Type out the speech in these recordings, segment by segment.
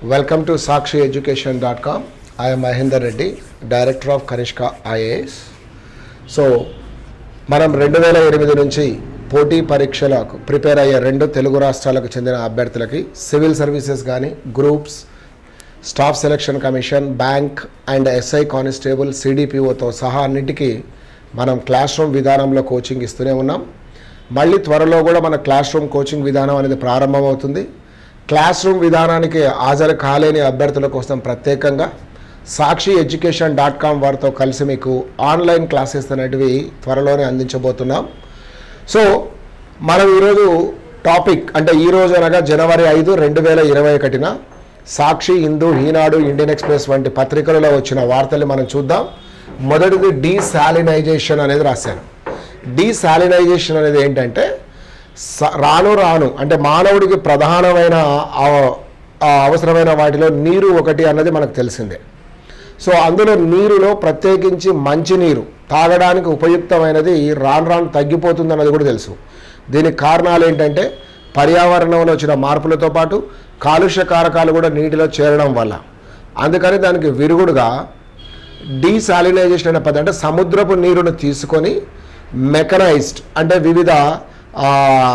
Welcome to SakshiEducation.com. I am Mahinder Reddy, Director of Kanishka IAS. So మనం రెండు వేల ఎనిమిది నుంచి పోటీ పరీక్షలకు ప్రిపేర్ అయ్యే రెండు తెలుగు రాష్ట్రాలకు చెందిన అభ్యర్థులకి సివిల్ సర్వీసెస్ కానీ groups staff selection commission bank and SI constable సిడిపిఓతో సహా అన్నిటికీ మనం క్లాస్ రూమ్ విధానంలో కోచింగ్ ఇస్తూనే ఉన్నాం మళ్ళీ త్వరలో కూడా మన క్లాస్ రూమ్ కోచింగ్ విధానం అనేది ప్రారంభమవుతుంది క్లాస్ రూమ్ విధానానికి హాజరు కాలేని అభ్యర్థుల కోసం ప్రత్యేకంగా సాక్షి ఎడ్యుకేషన్ డాట్ కామ్ వారితో కలిసి మీకు ఆన్లైన్ క్లాసెస్ అనేటివి త్వరలోనే అందించబోతున్నాం సో మనం ఈరోజు టాపిక్ అంటే ఈ రోజు అనగా జనవరి ఐదు రెండు వేల ఇరవై ఒకటిన సాక్షి హిందూ ఈనాడు ఇండియన్ ఎక్స్ప్రెస్ వంటి పత్రికలలో వచ్చిన వార్తలు మనం చూద్దాం మొదటిది డీసాలినైజేషన్ అనేది రాశాను డీసాలినైజేషన్ అనేది ఏంటంటే స- రాను రాను అంటే మానవుడికి ప్రధానమైన ఆ- ఆ అవసరమైన వాటిలో నీరు ఒకటి అన్నది మనకు తెలిసిందే సో అందులో నీరులో ప్రత్యేకించి మంచినీరు తాగడానికి ఉపయుక్తమైనది రాను రాను తగ్గిపోతుంది అన్నది కూడా తెలుసు దీనికి కారణాలు ఏంటంటే పర్యావరణంలో వచ్చిన మార్పులతో పాటు కాలుష్య కారకాలు కూడా నీటిలో చేరడం వల్ల అందుకని దానికి విరుగుడుగా డీసాలినైజేషన్ అనే పద్ధతి అంటే సముద్రపు నీరును తీసుకొని మెకనైజ్డ్ అంటే వివిధ ఆ,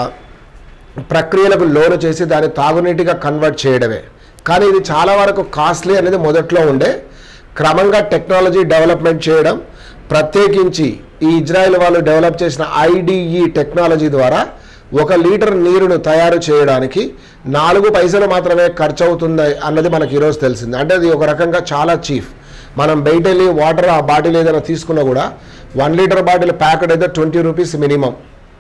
ప్రక్రియలకు లోను చేసి దాన్ని తాగునీటిగా కన్వర్ట్ చేయడమే కానీ ఇది చాలా వరకు కాస్ట్లీ అనేది మొదట్లో ఉండే క్రమంగా టెక్నాలజీ డెవలప్మెంట్ చేయడం ప్రత్యేకించి ఈ ఇజ్రాయెల్ వాళ్ళు డెవలప్ చేసిన ఐడిఈ టెక్నాలజీ ద్వారా ఒక లీటర్ నీరును తయారు చేయడానికి నాలుగు పైసలు మాత్రమే ఖర్చు అవుతుంది అన్నది మనకి ఈరోజు తెలిసింది అంటే అది ఒక రకంగా చాలా చీఫ్ మనం బయట వెళ్ళి వాటర్ ఆ బాటిల్ ఏదైనా తీసుకున్నా కూడా వన్ లీటర్ బాటిల్ ప్యాకెట్ అయితే ట్వంటీ రూపీస్ మినిమం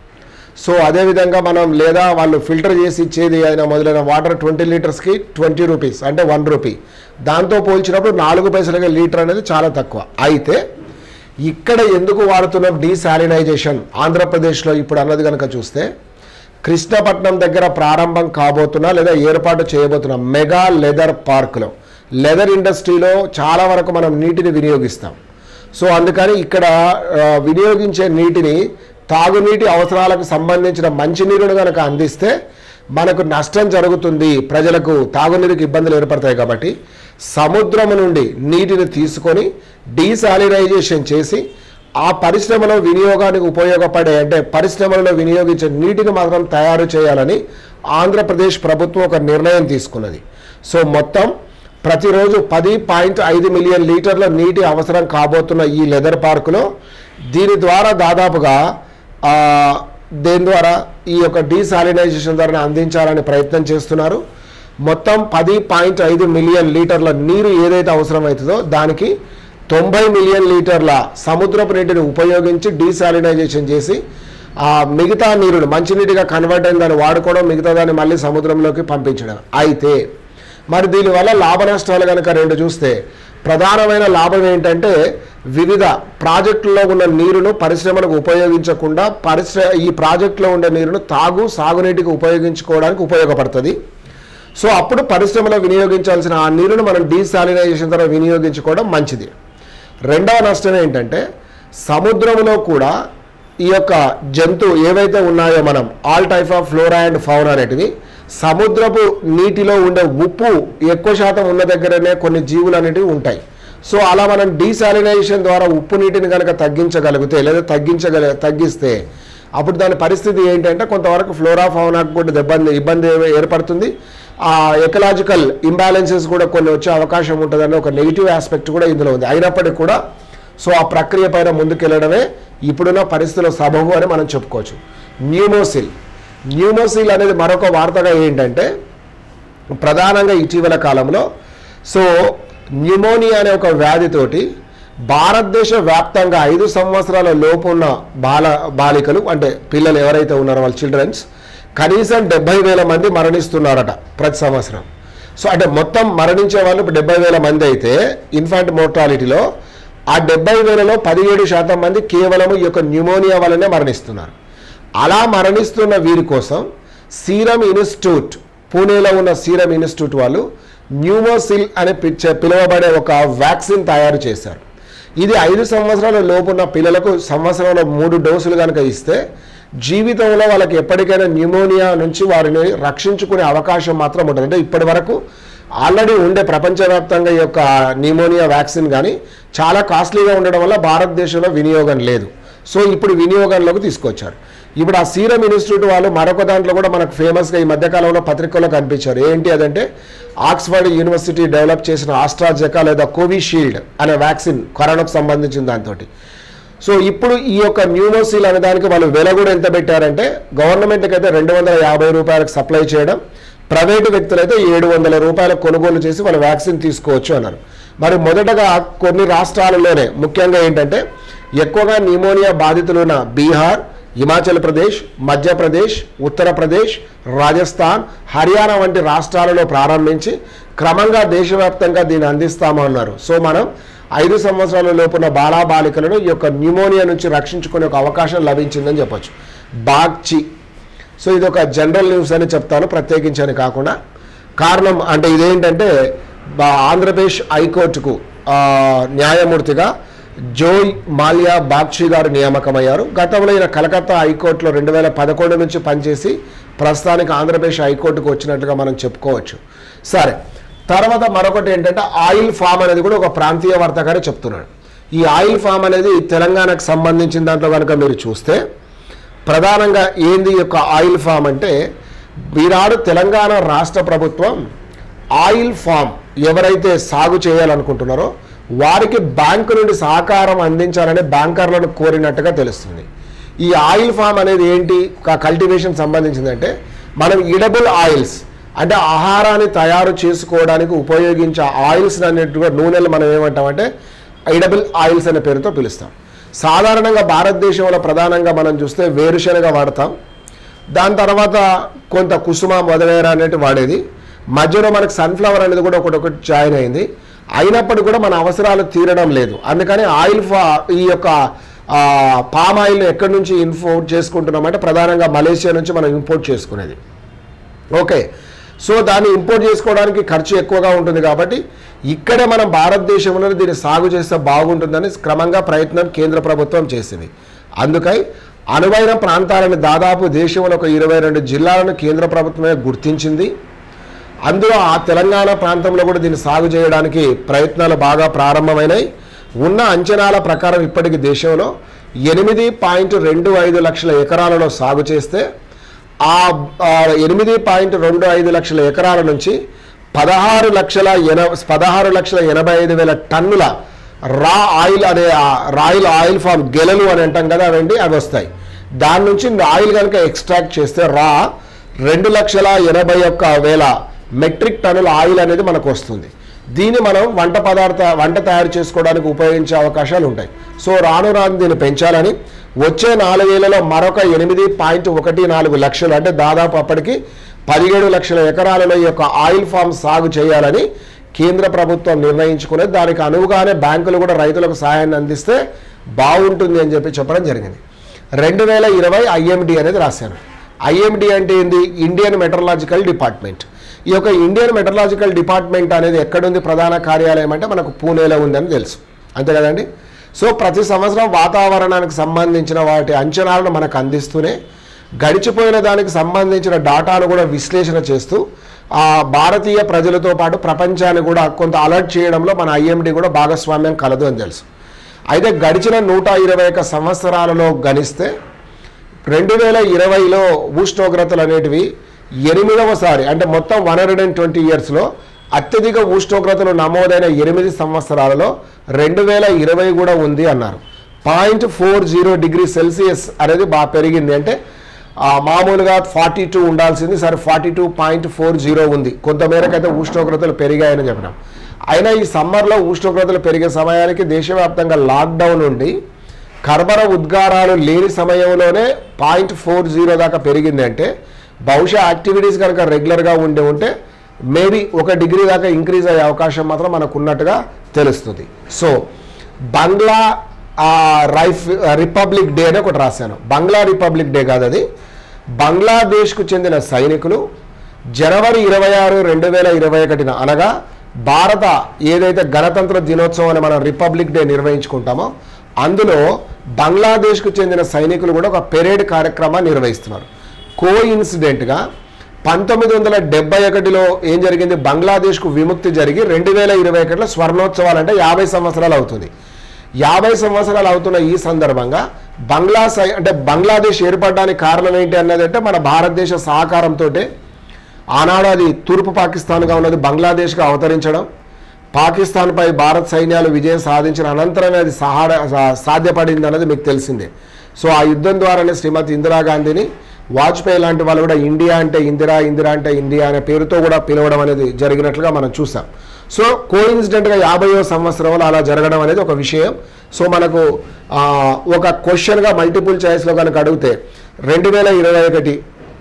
సో అదేవిధంగా మనం లేదా వాళ్ళు ఫిల్టర్ చేసి ఇచ్చేది అయినా మొదలైన వాటర్ ట్వంటీ లీటర్స్కి ట్వంటీ రూపీస్ అంటే వన్ రూపీ దాంతో పోల్చినప్పుడు నాలుగు పైసలకి లీటర్ అనేది చాలా తక్కువ అయితే ఇక్కడ ఎందుకు వాడుతున్నాం డీసాలినైజేషన్ ఆంధ్రప్రదేశ్లో ఇప్పుడు అన్నది కనుక చూస్తే కృష్ణపట్నం దగ్గర ప్రారంభం కాబోతున్న లేదా ఏర్పాటు చేయబోతున్న మెగా లెదర్ పార్క్లో లెదర్ ఇండస్ట్రీలో చాలా వరకు మనం నీటిని వినియోగిస్తాం సో అందుకని ఇక్కడ ఆ, వినియోగించే నీటిని తాగునీటి అవసరాలకు సంబంధించిన మంచినీరును కనుక అందిస్తే మనకు నష్టం జరుగుతుంది ప్రజలకు తాగునీరుకి ఇబ్బందులు ఏర్పడతాయి కాబట్టి సముద్రము నుండి నీటిని తీసుకొని డీసాలినైజేషన్ చేసి ఆ పరిశ్రమలో వినియోగానికి ఉపయోగపడే అంటే పరిశ్రమలలో వినియోగించే నీటిని మాత్రం తయారు చేయాలని ఆంధ్రప్రదేశ్ ప్రభుత్వం ఒక నిర్ణయం తీసుకున్నది సో మొత్తం ప్రతిరోజు పది పాయింట్ ఐదు మిలియన్ లీటర్ల నీటి అవసరం కాబోతున్న ఈ లెదర్ పార్కులో దీని ద్వారా దాదాపుగా ఆ, దేని ద్వారా ఈ యొక్క డీసాలినైజేషన్ ద్వారా అందించాలని ప్రయత్నం చేస్తున్నారు మొత్తం పది పాయింట్ ఐదు మిలియన్ లీటర్ల నీరు ఏదైతే అవసరమవుతుందో దానికి తొంభై మిలియన్ లీటర్ల సముద్రపు నీటిని ఉపయోగించి డీసాలినైజేషన్ చేసి ఆ మిగతా నీరును మంచినీటిగా కన్వర్ట్ అయిన దాన్ని వాడుకోవడం మిగతా దాన్ని మళ్ళీ సముద్రంలోకి పంపించడం అయితే మరి దీనివల్ల లాభ నష్టాలు కనుక రెండు చూస్తే ప్రధానమైన లాభం ఏంటంటే వివిధ ప్రాజెక్టుల్లో ఉన్న నీరును పరిశ్రమలకు ఉపయోగించకుండా పరిశ్ర ఈ ప్రాజెక్టులో ఉండే నీరును తాగు సాగునీటికి ఉపయోగించుకోవడానికి ఉపయోగపడుతుంది సో అప్పుడు పరిశ్రమలో వినియోగించాల్సిన ఆ నీరును మనం డీసాలినైజేషన్ ద్వారా వినియోగించుకోవడం మంచిది రెండవ నష్టం ఏంటంటే సముద్రంలో కూడా ఈ యొక్క జంతువు ఏవైతే ఉన్నాయో మనం all type of flora and fauna అనేటివి సముద్రపు నీటిలో ఉండే ఉప్పు ఎక్కువ శాతం ఉన్న దగ్గరనే కొన్ని జీవులు అనేటివి ఉంటాయి సో అలా మనం డీసాలినైజేషన్ ద్వారా ఉప్పు నీటిని కనుక తగ్గించగలిగితే లేదా తగ్గించగల తగ్గిస్తే అప్పుడు దాని పరిస్థితి ఏంటంటే కొంతవరకు ఫ్లోరా ఫౌనాకు కూడా ఇబ్బంది ఇబ్బంది ఏర్పడుతుంది ఆ ఎకలాజికల్ ఇంబ్యాలెన్సెస్ కూడా కొన్ని వచ్చే అవకాశం ఉంటుందని ఒక నెగిటివ్ ఆస్పెక్ట్ కూడా ఇందులో ఉంది అయినప్పటికీ కూడా సో ఆ ప్రక్రియ పైన ముందుకెళ్ళడమే ఇప్పుడున్న పరిస్థితుల సబబు అని మనం చెప్పుకోవచ్చు న్యూమోసిల్ న్యూమోసిల్ అనేది మరొక వార్తగా ఏంటంటే ప్రధానంగా ఇటీవల కాలంలో సో న్యూమోనియా అనే ఒక వ్యాధితోటి భారతదేశ వ్యాప్తంగా ఐదు సంవత్సరాల లోపు ఉన్న బాల బాలికలు అంటే పిల్లలు ఎవరైతే ఉన్నారో వాళ్ళ చిల్డ్రన్స్ కనీసం డెబ్బై వేల మంది మరణిస్తున్నారట ప్రతి సంవత్సరం సో అంటే మొత్తం మరణించే వాళ్ళు ఇప్పుడు డెబ్బై వేల మంది అయితే ఇన్ఫాంట్ మోర్టాలిటీలో ఆ డెబ్బై వేలలో పదిహేడు శాతం మంది కేవలం ఈ యొక్క న్యూమోనియా వల్లనే మరణిస్తున్నారు అలా మరణిస్తున్న వీరి కోసం సీరం ఇన్స్టిట్యూట్ పూణేలో ఉన్న సీరం ఇన్స్టిట్యూట్ వాళ్ళు న్యూమోసిల్ అని పిచ్చ- పిలువబడే ఒక వ్యాక్సిన్ తయారు చేశారు ఇది ఐదు సంవత్సరాల లోపున్న పిల్లలకు సంవత్సరంలో మూడు డోసులు కనుక ఇస్తే జీవితంలో వాళ్ళకి ఎప్పటికైనా న్యూమోనియా నుంచి వారిని రక్షించుకునే అవకాశం మాత్రం ఉంటుంది అంటే ఇప్పటి వరకు ఆల్రెడీ ఉండే ప్రపంచవ్యాప్తంగా ఈ యొక్క న్యూమోనియా వ్యాక్సిన్ కానీ చాలా కాస్ట్లీగా ఉండడం వల్ల భారతదేశంలో వినియోగం లేదు సో ఇప్పుడు వినియోగంలోకి తీసుకొచ్చారు ఇప్పుడు ఆ సీరం ఇన్స్టిట్యూట్ వాళ్ళు మరొక దాంట్లో కూడా మనకు ఫేమస్గా ఈ మధ్యకాలంలో పత్రికల్లో కనిపించారు ఏంటి అదంటే ఆక్స్ఫర్డ్ యూనివర్సిటీ డెవలప్ చేసిన ఆస్ట్రాజెకా లేదా కోవిషీల్డ్ అనే వ్యాక్సిన్ కరోనాకు సంబంధించిన దాంతో సో ఇప్పుడు ఈ యొక్క న్యూమోసీల్ అనే దానికి వాళ్ళు వెల కూడా ఎంత పెట్టారంటే గవర్నమెంట్కి అయితే రెండు వందల యాభై రూపాయలకు సప్లై చేయడం ప్రైవేటు వ్యక్తులైతే ఏడు వందల రూపాయలకు కొనుగోలు చేసి వాళ్ళు వ్యాక్సిన్ తీసుకోవచ్చు అన్నారు మరి మొదటగా కొన్ని రాష్ట్రాలలోనే ముఖ్యంగా ఏంటంటే ఎక్కువగా న్యూమోనియా బాధితులున్న బీహార్ హిమాచల్ ప్రదేశ్ మధ్యప్రదేశ్ ఉత్తరప్రదేశ్ రాజస్థాన్ హర్యానా వంటి రాష్ట్రాలలో ప్రారంభించి క్రమంగా దేశవ్యాప్తంగా దీన్ని అందిస్తామన్నారు సో మనం ఐదు సంవత్సరాల లోపున బాలాబాలికలను ఈ యొక్క న్యూమోనియా నుంచి రక్షించుకునే ఒక అవకాశం లభించిందని చెప్పొచ్చు బాగ్చి సో ఇది ఒక జనరల్ న్యూస్ అని చెప్తాను ప్రత్యేకించని కాకుండా కారణం అంటే ఇదేంటంటే బా- ఆంధ్రప్రదేశ్ హైకోర్టుకు ఆ, న్యాయమూర్తిగా జోయ్ మాల్యా బాగ్చి గారు నియామకమయ్యారు గతంలో ఈయన కలకత్తా హైకోర్టులో రెండు వేల పదకొండు నుంచి పనిచేసి ప్రస్తుతానికి ఆంధ్రప్రదేశ్ హైకోర్టుకు వచ్చినట్టుగా మనం చెప్పుకోవచ్చు సరే తర్వాత మరొకటి ఏంటంటే ఆయిల్ ఫామ్ అనేది కూడా ఒక ప్రాంతీయ వర్తకారే చెప్తున్నాడు ఈ ఆయిల్ ఫామ్ అనేది తెలంగాణకు సంబంధించిన దాంట్లో కనుక మీరు చూస్తే ప్రధానంగా ఏంది ఈ యొక్క ఆయిల్ ఫామ్ అంటే ఈనాడు తెలంగాణ రాష్ట్ర ప్రభుత్వం ఆయిల్ ఫామ్ ఎవరైతే సాగు చేయాలనుకుంటున్నారో వారికి బ్యాంకు నుండి సహకారం అందించాలని బ్యాంకర్లను కోరినట్టుగా తెలుస్తుంది ఈ ఆయిల్ ఫామ్ అనేది ఏంటి కల్టివేషన్ సంబంధించిందంటే మనం ఇడబుల్ ఆయిల్స్ అంటే ఆహారాన్ని తయారు చేసుకోవడానికి ఉపయోగించే ఆయిల్స్ అన్నిటిగా నూనెలు మనం ఏమంటామంటే ఐడబుల్ ఆయిల్స్ అనే పేరుతో పిలుస్తాం సాధారణంగా భారతదేశంలో ప్రధానంగా మనం చూస్తే వేరుశనగ వాడతాం దాని తర్వాత కొంత కుసుమ మొదలైన అనేది వాడేది మధ్యలో మనకు సన్ఫ్లవర్ అనేది కూడా ఒకటి ఒకటి జాయిన్ అయింది అయినప్పటికీ కూడా మన అవసరాలు తీరడం లేదు అందుకని ఆయిల్ ఫా ఈ యొక్క పామ్ ఆయిల్ ఎక్కడి నుంచి ఇంపోర్ట్ చేసుకుంటున్నామంటే ప్రధానంగా మలేషియా నుంచి మనం ఇంపోర్ట్ చేసుకునేది ఓకే సో దాన్ని ఇంపోర్ట్ చేసుకోవడానికి ఖర్చు ఎక్కువగా ఉంటుంది కాబట్టి ఇక్కడే మనం భారతదేశంలో దీన్ని సాగు చేస్తే బాగుంటుందని క్రమంగా ప్రయత్నం కేంద్ర ప్రభుత్వం చేసింది అందుకై అనువైన ప్రాంతాలను దాదాపు దేశంలో ఒక ఇరవై రెండు జిల్లాలను కేంద్ర ప్రభుత్వమే గుర్తించింది అందులో ఆ తెలంగాణ ప్రాంతంలో కూడా దీన్ని సాగు చేయడానికి ప్రయత్నాలు బాగా ప్రారంభమైనాయి ఉన్న అంచనాల ప్రకారం ఇప్పటికి దేశంలో ఎనిమిది పాయింట్ రెండు ఐదు లక్షల ఎకరాలలో సాగు చేస్తే ఆ ఆ ఎనిమిది పాయింట్ రెండు ఐదు లక్షల ఎకరాల నుంచి పదహారు లక్షల ఎన పదహారు లక్షల ఎనభై ఐదు వేల టన్నుల రా ఆయిల్ అనే ఆ రాయిల్ ఆయిల్ ఫామ్ గెలలు అని అంటాం కదా అవండి అవి వస్తాయి దాని నుంచి ఆయిల్ కనుక ఎక్స్ట్రాక్ట్ చేస్తే రా రెండు లక్షల ఎనభై ఒక్క వేల మెట్రిక్ టన్నుల ఆయిల్ అనేది మనకు వస్తుంది దీన్ని మనం వంట పదార్థ వంట తయారు చేసుకోవడానికి ఉపయోగించే అవకాశాలు ఉంటాయి సో రాను రాను దీన్ని పెంచాలని వచ్చే నాలుగేళ్లలో మరొక ఎనిమిది పాయింట్ ఒకటి నాలుగు లక్షలు అంటే దాదాపు అప్పటికి పదిహేడు లక్షల ఎకరాలలో ఈ యొక్క ఆయిల్ ఫామ్ సాగు చేయాలని కేంద్ర ప్రభుత్వం నిర్ణయించుకునేది దానికి అనువుగానే బ్యాంకులు కూడా రైతులకు సహాయాన్ని అందిస్తే బాగుంటుంది అని చెప్పి చెప్పడం జరిగింది రెండు వేల ఇరవై ఐఎండి అనేది రాశాను ఐఎండి అంటే ఏంది ఇండియన్ మెటరలాజికల్ డిపార్ట్మెంట్ ఈ యొక్క ఇండియన్ మెటరలాజికల్ డిపార్ట్మెంట్ అనేది ఎక్కడుంది ప్రధాన కార్యాలయం అంటే మనకు పూణేలో ఉందని తెలుసు అంతే కదండి సో ప్రతి సంవత్సరం వాతావరణానికి సంబంధించిన వాటి అంచనాలను మనకు అందిస్తూనే గడిచిపోయిన దానికి సంబంధించిన డాటాను కూడా విశ్లేషణ చేస్తూ ఆ భారతీయ ప్రజలతో పాటు ప్రపంచాన్ని కూడా కొంత అలర్ట్ చేయడంలో మన ఐఎండి కూడా భాగస్వామ్యం కలదు అని తెలుసు అయితే గడిచిన నూట ఇరవై ఒక్క సంవత్సరాలలో గణిస్తే రెండు వేల ఇరవైలో ఉష్ణోగ్రతలు అనేటివి ఎనిమిదవసారి అంటే మొత్తం వన్ హండ్రెడ్ అండ్ ట్వంటీ ఇయర్స్లో అత్యధిక ఉష్ణోగ్రతలు నమోదైన ఎనిమిది సంవత్సరాలలో రెండు వేల ఇరవై కూడా ఉంది అన్నారు point four zero degree Celsius అనేది బాగా పెరిగింది అంటే ఆ, మామూలుగా ఫార్టీ టూ ఉండాల్సింది సరే forty two point four zero ఉంది కొంతమేరకు అయితే ఉష్ణోగ్రతలు పెరిగాయని చెప్పినాం అయినా ఈ సమ్మర్లో ఉష్ణోగ్రతలు పెరిగే సమయానికి దేశవ్యాప్తంగా లాక్డౌన్ ఉండి కర్బన ఉద్గారాలు లేని సమయంలోనే పాయింట్ ఫోర్ జీరో దాకా పెరిగింది అంటే బహుశా యాక్టివిటీస్ కనుక రెగ్యులర్గా ఉండి ఉంటే మేబీ ఒక డిగ్రీ దాకా ఇంక్రీజ్ అయ్యే అవకాశం మాత్రం మనకు ఉన్నట్టుగా తెలుస్తుంది సో బంగ్లా ఆ, రైఫ్ రిపబ్లిక్ డే అని ఒకటి రాశాను బంగ్లా రిపబ్లిక్ డే కాదు అది బంగ్లాదేశ్కు చెందిన సైనికులు జనవరి ఇరవై ఆరు రెండు వేల ఇరవై ఒకటిన అనగా భారత ఏదైతే గణతంత్ర దినోత్సవం అని మనం రిపబ్లిక్ డే నిర్వహించుకుంటామో అందులో బంగ్లాదేశ్కు చెందిన సైనికులు కూడా ఒక పెరేడ్ కార్యక్రమాన్ని నిర్వహిస్తున్నారు కో ఇన్సిడెంట్గా పంతొమ్మిది వందల డెబ్బై ఒకటిలో ఏం జరిగింది బంగ్లాదేశ్కు విముక్తి జరిగి రెండు వేల ఇరవై ఒకటిలో స్వర్ణోత్సవాలు అంటే యాభై సంవత్సరాలు అవుతుంది యాభై సంవత్సరాలు అవుతున్న ఈ సందర్భంగా బంగ్లా సై అంటే బంగ్లాదేశ్ ఏర్పడడానికి కారణం ఏంటి అన్నది అంటే మన భారతదేశ సహకారంతో ఆనాడు అది తూర్పు పాకిస్తాన్గా ఉన్నది బంగ్లాదేశ్గా అవతరించడం పాకిస్తాన్పై భారత్ సైన్యాలు విజయం సాధించిన అనంతరమే అది సహాడ సా- సాధ్యపడింది అన్నది మీకు తెలిసిందే సో ఆ యుద్ధం ద్వారానే శ్రీమతి ఇందిరాగాంధీని వాజ్పేయి లాంటి వాళ్ళు కూడా ఇండియా అంటే ఇందిరా ఇందిరా అంటే ఇండియా అనే పేరుతో కూడా పిలవడం అనేది జరిగినట్లుగా మనం చూసాం సో కోఇన్సిడెంట్గా యాభైవ సంవత్సరంలో అలా జరగడం అనేది ఒక విషయం సో మనకు ఆ, ఒక క్వశ్చన్గా మల్టిపుల్ చాయిస్లో కనుక అడిగితే రెండు వేల ఇరవై ఒకటి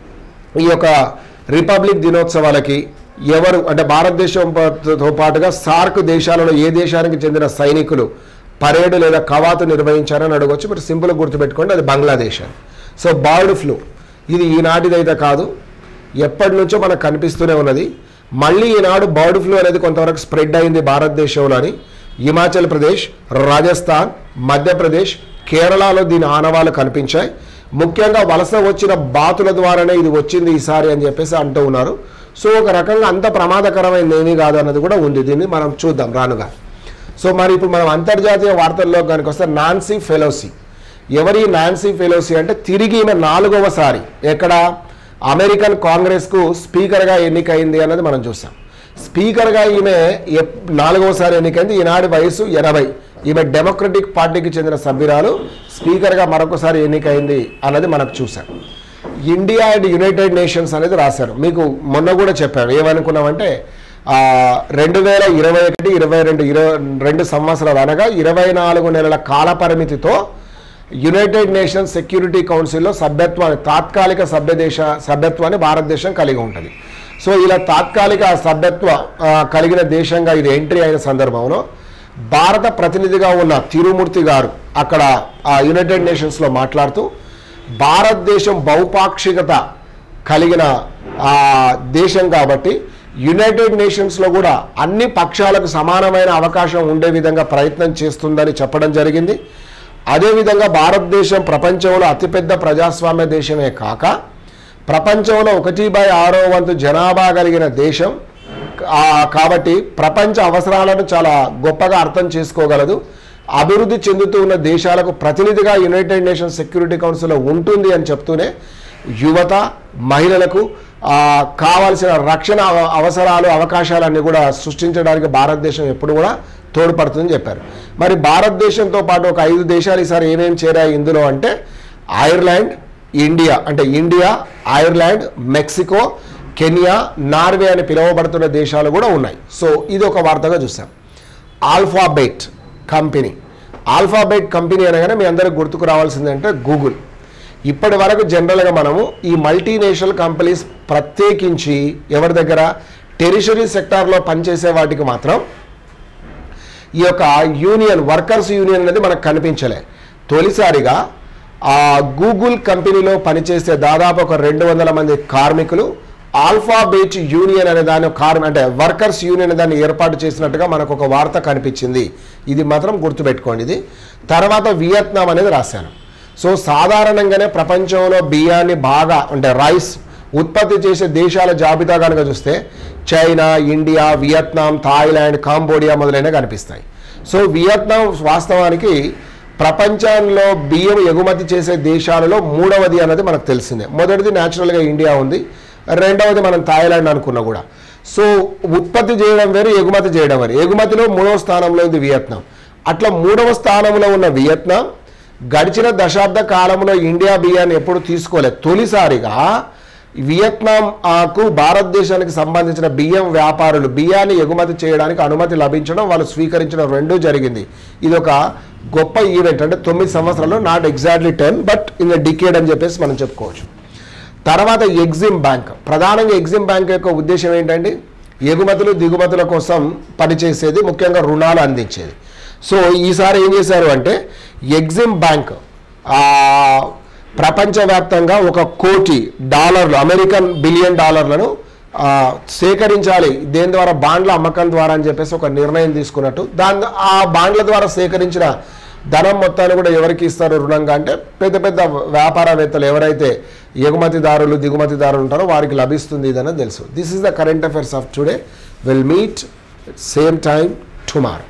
ఈ యొక్క రిపబ్లిక్ దినోత్సవాలకి ఎవరు అంటే భారతదేశంతో పాటుగా సార్క్ దేశాలలో ఏ దేశానికి చెందిన సైనికులు పరేడ్ లేదా కవాతు నిర్వహించారని అడగవచ్చు మీరు సింపుల్గా గుర్తుపెట్టుకోండి అది బంగ్లాదేశ్ అని సో బర్డ్ ఫ్లూ ఇది ఈనాటిదైతే కాదు ఎప్పటి నుంచో మనకు కనిపిస్తూనే ఉన్నది మళ్ళీ ఈనాడు బర్డ్ ఫ్లూ అనేది కొంతవరకు స్ప్రెడ్ అయింది భారతదేశంలోని హిమాచల్ ప్రదేశ్ రాజస్థాన్ మధ్యప్రదేశ్ కేరళలో దీని ఆనవాళ్ళు కనిపించాయి ముఖ్యంగా వలస వచ్చిన బాతుల ద్వారానే ఇది వచ్చింది ఈసారి అని చెప్పేసి అంటూ ఉన్నారు సో ఒక రకంగా అంత ప్రమాదకరమైనది ఏమీ కాదు అన్నది కూడా ఉంది దీన్ని మనం చూద్దాం రానుగా సో మరి ఇప్పుడు మనం అంతర్జాతీయ వార్తల్లో కనుక వస్తే నాన్సీ ఫెలోసి ఎవరి నాన్సీ ఫెలోసి అంటే తిరిగి ఈమె నాలుగవసారి ఎక్కడ అమెరికన్ కాంగ్రెస్కు స్పీకర్గా ఎన్నికైంది అన్నది మనం చూసాం స్పీకర్గా ఈమె ఎప్- నాలుగవసారి ఎన్నికైంది ఈనాటి వయసు ఎనభై ఈమె డెమోక్రటిక్ పార్టీకి చెందిన సభ్యురాలు స్పీకర్గా మరొకసారి ఎన్నికైంది అన్నది మనకు చూసాం ఇండియా అండ్ యునైటెడ్ నేషన్స్ అనేది రాశారు మీకు మొన్న కూడా చెప్పాను ఏమనుకున్నామంటే ఆ, రెండు వేల ఇరవై ఒకటి ఇరవై రెండు ఇరవై రెండు సంవత్సరాలు అనగా ఇరవై నాలుగు నెలల కాల పరిమితితో యునైటెడ్ నేషన్స్ సెక్యూరిటీ కౌన్సిల్లో సభ్యత్వాన్ని తాత్కాలిక సభ్య దేశ సభ్యత్వాన్ని భారతదేశం కలిగి ఉంటుంది సో ఇలా తాత్కాలిక సభ్యత్వ ఆ, కలిగిన దేశంగా ఇది ఎంట్రీ అయిన సందర్భంలో భారత ప్రతినిధిగా ఉన్న తిరుమూర్తి గారు అక్కడ ఆ యునైటెడ్ నేషన్స్లో మాట్లాడుతూ భారతదేశం బహుపాక్షికత కలిగిన ఆ, దేశం కాబట్టి యునైటెడ్ నేషన్స్లో కూడా అన్ని పక్షాలకు సమానమైన అవకాశం ఉండే విధంగా ప్రయత్నం చేస్తుందని చెప్పడం జరిగింది అదేవిధంగా భారతదేశం ప్రపంచంలో అతిపెద్ద ప్రజాస్వామ్య దేశమే కాక ప్రపంచంలో ఒకటి బై ఆరో వంతు జనాభా కలిగిన దేశం ఆ, కాబట్టి ప్రపంచ అవసరాలను చాలా గొప్పగా అర్థం చేసుకోగలదు అభివృద్ధి చెందుతూ ఉన్న దేశాలకు ప్రతినిధిగా యునైటెడ్ నేషన్స్ సెక్యూరిటీ కౌన్సిల్లో ఉంటుంది అని చెప్తూనే యువత మహిళలకు ఆ, కావాల్సిన రక్షణ అవ- అవసరాలు అవకాశాలన్నీ కూడా సృష్టించడానికి భారతదేశం ఎప్పుడు కూడా తోడ్పడుతుందని చెప్పారు మరి భారతదేశంతో పాటు ఒక ఐదు దేశాలు ఈసారి ఏమేమి చేరాయి ఇందులో అంటే ఐర్లాండ్ ఇండియా అంటే India Ireland Mexico Kenya Norway అని పిలువబడుతున్న దేశాలు కూడా ఉన్నాయి సో ఇది ఒక వార్తగా చూసాం ఆల్ఫాబెట్ కంపెనీ ఆల్ఫాబెట్ కంపెనీ అనగానే మీ అందరికి గుర్తుకు రావాల్సింది అంటే గూగుల్ ఇప్పటి వరకు జనరల్గా మనము ఈ మల్టీనేషనల్ కంపెనీస్ ప్రత్యేకించి ఎవరి దగ్గర టెరిషరీ సెక్టార్లో పనిచేసే వాటికి మాత్రం ఈ యొక్క యూనియన్ వర్కర్స్ యూనియన్ అనేది మనకు కనిపించలే తొలిసారిగా ఆ గూగుల్ కంపెనీలో పనిచేసే దాదాపు ఒక రెండు వందల మంది కార్మికులు ఆల్ఫాబేట్ యూనియన్ అనే దాని కార్మి అంటే వర్కర్స్ యూనియన్ అనే దాన్ని ఏర్పాటు చేసినట్టుగా మనకు ఒక వార్త కనిపించింది ఇది మాత్రం గుర్తుపెట్టుకోండి ఇది తర్వాత వియత్నాం అనేది రాశాను సో సాధారణంగానే ప్రపంచంలో బియ్యాన్ని బాగా అంటే రైస్ ఉత్పత్తి చేసే దేశాల జాబితా కనుక చూస్తే China India Vietnam Thailand Cambodia మొదలైనవి కనిపిస్తాయి సో వియత్నాం వాస్తవానికి ప్రపంచంలో బియ్యం ఎగుమతి చేసే దేశాలలో మూడవది అన్నది మనకు తెలిసిందే మొదటిది న్యాచురల్గా ఇండియా ఉంది రెండవది మనం థాయిలాండ్ అనుకున్నా కూడా సో ఉత్పత్తి చేయడం వేరు ఎగుమతి చేయడం వేరు ఎగుమతిలో మూడవ స్థానంలో ఉంది వియత్నాం అట్లా మూడవ స్థానంలో ఉన్న వియత్నాం గడిచిన దశాబ్ద కాలంలో ఇండియా బియ్యాన్ని ఎప్పుడు తీసుకోలేదు తొలిసారిగా వియత్నాం ఆకు భారతదేశానికి సంబంధించిన బియ్యం వ్యాపారులు బియ్యాన్ని ఎగుమతి చేయడానికి అనుమతి లభించడం వాళ్ళు స్వీకరించడం రెండూ జరిగింది ఇది ఒక గొప్ప ఈవెంట్ అంటే తొమ్మిది సంవత్సరాలు not exactly ten but in decade అని చెప్పేసి మనం చెప్పుకోవచ్చు తర్వాత ఎగ్జిమ్ బ్యాంక్ ప్రధానంగా ఎగ్జిమ్ బ్యాంక్ యొక్క ఉద్దేశం ఏంటంటే ఎగుమతులు దిగుమతుల కోసం పనిచేసేది ముఖ్యంగా రుణాలు అందించేది సో ఈసారి ఏం చేశారు అంటే ఎగ్జిమ్ బ్యాంక్ ఆ, ప్రపంచవ్యాప్తంగా ఒక కోటి డాలర్లు అమెరికన్ బిలియన్ డాలర్లను ఆ, సేకరించాలి దేని ద్వారా బాండ్ల అమ్మకం ద్వారా అని చెప్పేసి ఒక నిర్ణయం తీసుకున్నట్టు దాని ఆ బాండ్ల ద్వారా సేకరించిన ధనం మొత్తాన్ని కూడా ఎవరికి ఇస్తారు రుణంగా అంటే పెద్ద పెద్ద వ్యాపారవేత్తలు ఎవరైతే ఎగుమతిదారులు దిగుమతిదారులు ఉంటారో వారికి లభిస్తుంది ఇదని తెలుసు this is the current affairs of today will meet same time tomorrow